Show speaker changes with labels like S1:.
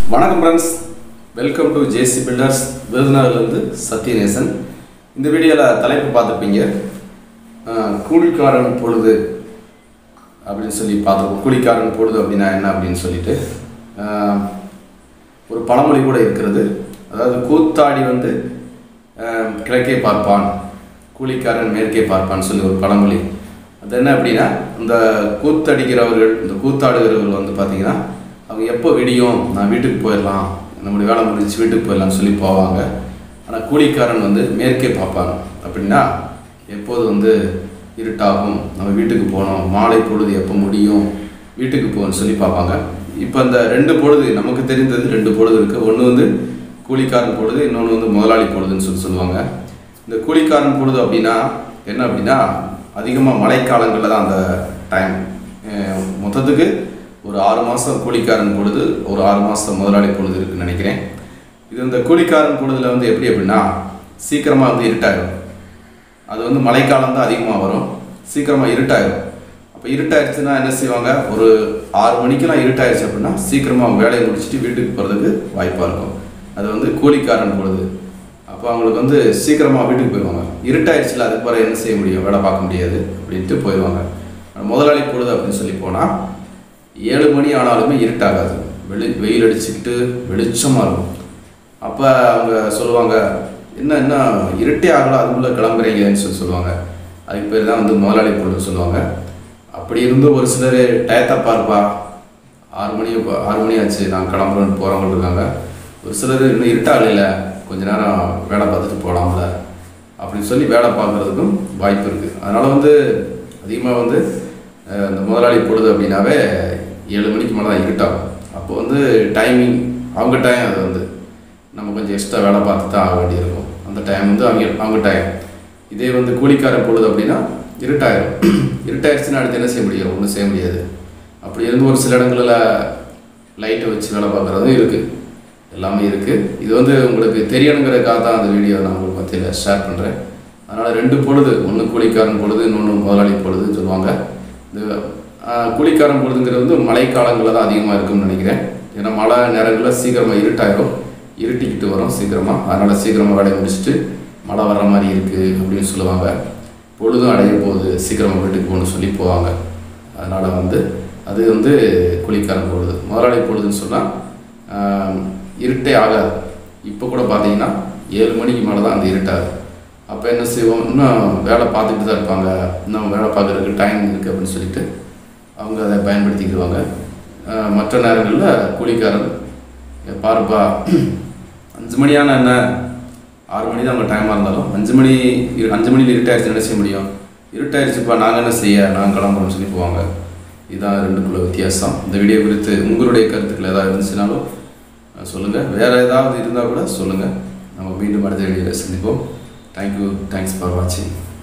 S1: வணக்கம் friends welcome to JC builders விருதுநகர்லேருந்து சத்யநேசன் இந்த வீடியோவில் தலைப்பு பார்த்துருப்பீங்க அஹ், கூலிக்காரன் பொழுது அப்படின்னு சொல்லி பார்த்துருப்போம் கூலிக்காரன் பொழுது அப்படின்னா என்ன அப்படின்னு சொல்லிட்டு அஹ், ஒரு பழமொழி கூட இருக்கிறது அதாவது கூத்தாடி வந்து அஹ், கிழக்கே பார்ப்பான் கூலிக்காரன் மேற்கே பார்ப்பான்னு சொல்லி ஒரு பழமொழி அது என்ன அப்படின்னா இந்த கூத்தடிக்கிறவர்கள் இந்த கூத்தாடுகிறவர்கள் வந்து பார்த்தீங்கன்னா அவங்க எப்போ விடியும் நான் வீட்டுக்கு போயிடலாம் நம்மளுடைய வேலை முடிஞ்சு வீட்டுக்கு போயிடலாம்னு சொல்லி போவாங்க ஆனால் கூலிக்காரன் வந்து மேற்கே பார்ப்பாங்க அப்படின்னா எப்போது வந்து இருட்டாகும் நம்ம வீட்டுக்கு போகணும் மாலை பொழுது எப்போ முடியும் வீட்டுக்கு போகணும்னு சொல்லி பார்ப்பாங்க இப்போ இந்த ரெண்டு பொழுது நமக்கு தெரிந்தது ரெண்டு பொழுது இருக்குது ஒன்று வந்து கூலிக்காரன் பொழுது இன்னொன்று வந்து முதலாளி பொழுதுன்னு சொல்லி சொல்லுவாங்க இந்த கூலிக்காரன் பொழுது அப்படின்னா என்ன அப்படின்னா அதிகமாக மழைக்காலங்களில் தான் அந்த டைம் மொத்தத்துக்கு ஒரு ஆறு மாதம் கூலிக்காரன் பொழுது ஒரு ஆறு மாதம் முதலாளி பொழுது இருக்குன்னு நினைக்கிறேன் இது இந்த கூலிக்காரன் பொழுதுல வந்து எப்படி அப்படின்னா சீக்கிரமாக வந்து இருட்டாயிடும் அது வந்து மழைக்காலம் தான் அதிகமாக வரும் சீக்கிரமாக இருட்டாயிடும் அப்போ இருட்டாயிருச்சுன்னா என்ன செய்வாங்க ஒரு ஆறு மணிக்கெல்லாம் இருட்டாயிருச்சு அப்படின்னா சீக்கிரமாக அவங்க வேலையை முடிச்சுட்டு வீட்டுக்கு போகிறதுக்கு வாய்ப்பாக இருக்கும் அது வந்து கூலிக்காரன் பொழுது அப்போ அவங்களுக்கு வந்து சீக்கிரமாக வீட்டுக்கு போயிடுவாங்க இருட்டாயிருச்சுல அதுக்கு பிறகு என்ன செய்ய முடியும் வேலை பார்க்க முடியாது அப்படின்ட்டு போயிடுவாங்க ஆனா முதலாளி பொழுது அப்படின்னு சொல்லி போனால் ஏழு மணி ஆனாலுமே இருட்டாகாது வெளி வெயில் அடிச்சுக்கிட்டு வெளிச்சமாக இருக்கும் அப்போ அவங்க சொல்லுவாங்க என்ன என்ன இருட்டே ஆகலாம் அதுக்குள்ளே கிளம்புறீங்கன்னு சொல்லி சொல்லுவாங்க அதுக்கு பேர் தான் வந்து முதலாளி பொழுது சொல்லுவாங்க அப்படி இருந்து ஒரு சிலர் டயத்தை பார்ப்பா ஆறு மணி இப்போ ஆறு மணி ஆச்சு நான் கிளம்புறேன்னு போகிறவங்க இருக்காங்க ஒரு சிலர் இன்னும் இருட்டாகல கொஞ்ச நேரம் வேலை பார்த்துட்டு போகலாம்ல அப்படின்னு சொல்லி வேலை பார்க்குறதுக்கும் வாய்ப்பு இருக்குது அதனால் வந்து அதிகமாக வந்து அஹ், இந்த முதலாளி பொழுது அப்படின்னாவே ஏழு மணிக்கு மேலே தான் இருட்டாகும் அப்போ வந்து டைமிங் அவங்க டைம் அது வந்து நம்ம கொஞ்சம் எக்ஸ்ட்ரா வேலை பார்த்து தான் ஆக வேண்டியிருக்கும் அந்த டைம் வந்து அவங்க அவங்க டைம் இதே வந்து கூலிக்கார பொழுது அப்படின்னா இருட்டாயிரும் இருட்டாயிருச்சுன்னா அடுத்து என்ன செய்ய முடியும் ஒன்றும் செய்ய முடியாது அப்படி இருந்து ஒரு சில இடங்களில் லைட்டை வச்சு வேலை பார்க்குறதும் இருக்குது எல்லாமே இருக்குது இது வந்து உங்களுக்கு தெரியணுங்கிறதுக்காக தான் அந்த வீடியோ நான் உங்களுக்கு மத்தியில் ஷேர் பண்ணுறேன் அதனால் ரெண்டு பொழுது ஒன்று கூலிக்காரன் பொழுது இன்னொன்று முதலாளி பொழுதுன்னு சொல்லுவாங்க இந்த ஆஹ், கூலிக்காரன் பொழுதுங்கிறது வந்து மழைக்காலங்களில் தான் அதிகமாக இருக்கும்னு நினைக்கிறேன் ஏன்னா மழை நேரங்களில் சீக்கிரமாக இருட்டாயிரும் இருட்டிக்கிட்டு வரும் சீக்கிரமாக அதனால் சீக்கிரமாக வேலையை முடிச்சுட்டு மழை வர்ற மாதிரி இருக்குது அப்படின்னு சொல்லுவாங்க பொழுதும் அடைய போகுது சீக்கிரமாக வீட்டுக்கு போகணும்னு சொல்லி போவாங்க அதனால் வந்து அது வந்து குளிக்காரன் பொழுது முதலாளி பொழுதுன்னு சொன்னால் இருட்டே ஆகாது இப்போ கூட பார்த்தீங்கன்னா ஏழு மணிக்கு மேலே தான் அந்த இருட்டாகுது அப்போ என்ன செய்வோம் இன்னும் வேலை பார்த்துக்கிட்டு தான் இருப்பாங்க இன்னும் வேலை பார்க்குறதுக்கு டைம் இருக்குது அப்படின்னு சொல்லிட்டு அவங்க அதை பயன்படுத்திக்கிடுவாங்க ஆஹ் மற்ற நேரங்களில் கூலிக்காரன் "ஏ, பாருப்பா அஞ்சு மணியான என்ன ஆறு மணி தான் அவங்க டைமாக இருந்தாலும் அஞ்சு மணி இரு- அஞ்சு மணியில் இருட்டாயிருச்சு என்ன செய்ய முடியும் இருட்டாயிருச்சுப்பா நாங்கள் என்ன செய்ய நாங்கள் கிளம்புறோம்னு சொல்லி போவாங்க இதுதான் ரெண்டுக்குள்ள வித்தியாசம் இந்த வீடியோ குறித்து உங்களுடைய கருத்துக்கள் ஏதாவது இருந்துச்சுனாலும் அஹ், சொல்லுங்கள் வேறு ஏதாவது இருந்தால் கூட சொல்லுங்கள் நம்ம மீண்டும் அடுத்த வீடியோவில் சந்திப்போம் தேங்க்யூ தேங்க்ஸ் ஃபார் வாட்சிங்